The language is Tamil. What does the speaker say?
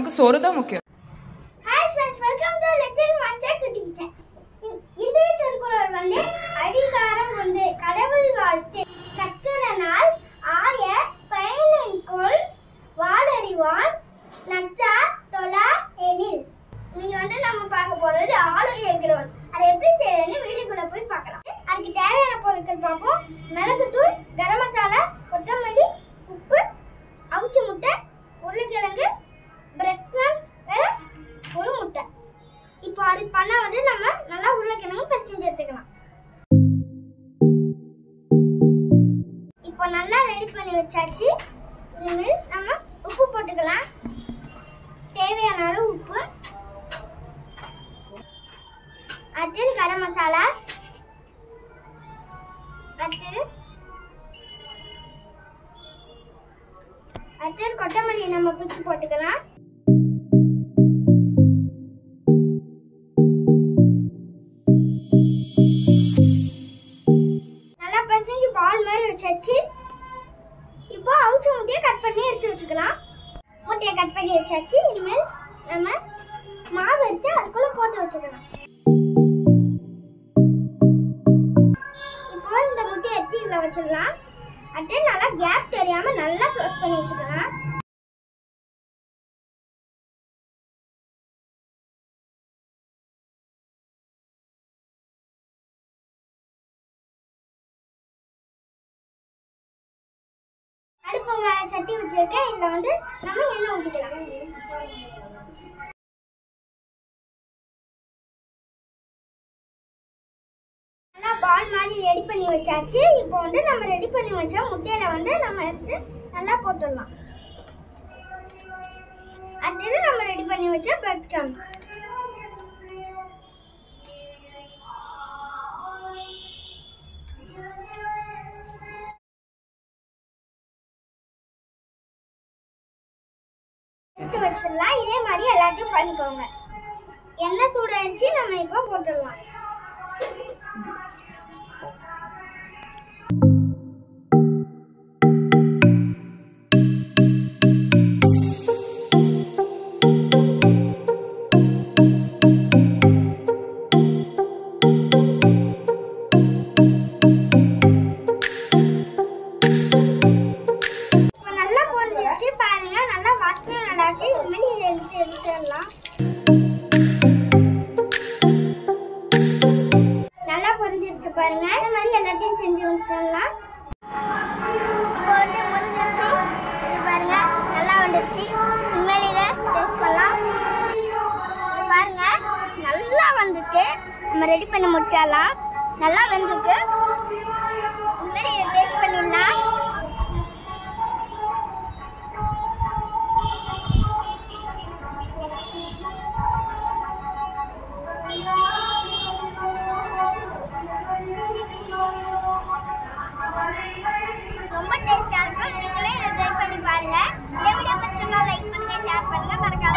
நமக்கு சோறு தான் முக்கியம் hi friends welcome to little master குட்டி கிச்சன் இன்றைய திருக்குறள் வந்து அடிகாரம் உண்டு கடவுள் வாழ்த்து கற்கிற நாள் ஆய பயனென்கொள் வாடறிவான் நக்தா தொலா எனில் இன்னைக்கு வந்து நம்ம பார்க்க போறது ஆளு ஏகிறோம் அதை எப்படி செய்யறதுன்னு வீடியோக்குள்ள போய் பார்க்கலாம் அதுக்கு தேவையான பொருட்கள் பார்ப்போம் மிளகுத்தூள் கரம் மசாலா கொத்தமல்லி உப்பு அவிச்ச முட்டை உருளைக்கிழங்கு பிரெட் கிரம்ஸ் வேற ஒரு முட்டை இப்போ அது பண்ண வந்து நம்ம நல்லா உருளைக்கிழங்கு பிசைஞ்சு எடுத்துக்கலாம் இப்போ நல்லா ரெடி பண்ணி வச்சாச்சு இனிமேல் நம்ம உப்பு போட்டுக்கலாம் தேவையான அளவு உப்பு அடுத்தது கரம் மசாலா அடுத்தது அடுத்தது கொத்தமல்லி நம்ம பிச்சு போட்டுக்கலாம் நல்லா பசஞ்சு பால் மாதிரி வச்சாச்சு இப்போ அவிச்ச முட்டையை கட் பண்ணி எடுத்து வச்சுக்கலாம் முட்டையை கட் பண்ணி வச்சாச்சு இனிமேல் நம்ம மாவு எடுத்து அதுக்குள்ள போட்டு வச்சுக்கலாம் இப்போ இந்த முட்டையை எடுத்து இதில் வச்சிடலாம் அடுத்து நல்லா கேப் தெரியாம நல்லா க்ளோஸ் பண்ணி வச்சுக்கலாம் அடுப்பு மேல சட்டி வச்சிருக்கேன் இதுல வந்து நம்ம எண்ணெய் ஊற்றிக்கலாம் நல்லா பால் மாதிரி ரெடி பண்ணி வச்சாச்சு இப்போ வந்து நம்ம ரெடி பண்ணி வச்ச முட்டையில வந்து நம்ம எடுத்து நல்லா போட்டுடலாம் அடுத்தது நம்ம ரெடி பண்ணி வச்ச பிரெட் க்ரம்ஸ் எடுத்து வச்சிடலாம் இதே மாதிரி எல்லாத்தையும் பண்ணிக்கோங்க எண்ணெய் சூடாயிருச்சு நம்ம இப்போ போட்டுடலாம் இப்போ நல்லா பொரிஞ்சிருச்சு பாருங்க நல்லா வாசனை நல்லா இருக்கு இனிமேல் இதை எடுத்து எடுத்துடலாம் நல்லா பொரிஞ்சிருச்சு பாருங்க இந்த மாதிரி எல்லாத்தையும் செஞ்சு வச்சிடலாம் இப்போ வந்து முடிஞ்சிருச்சு இது பாருங்க நல்லா வந்துருச்சு இனிமேல் இதை டேஸ்ட் பண்ணலாம் இது பாருங்க நல்லா வந்துருக்கு நம்ம ரெடி பண்ணி முடிச்சிடலாம் நல்லா வெந்திருக்கு இனிமேல் இதை டேஸ்ட் பண்ணிடலாம் ரொம்ப டேஸ்டா இருக்கும் நீங்களே இதை ட்ரை பண்ணி பாருங்க இந்த வீடியோ பிடிச்சிருந்தா லைக் பண்ணுங்க ஷேர் பண்ணுங்க மறக்காம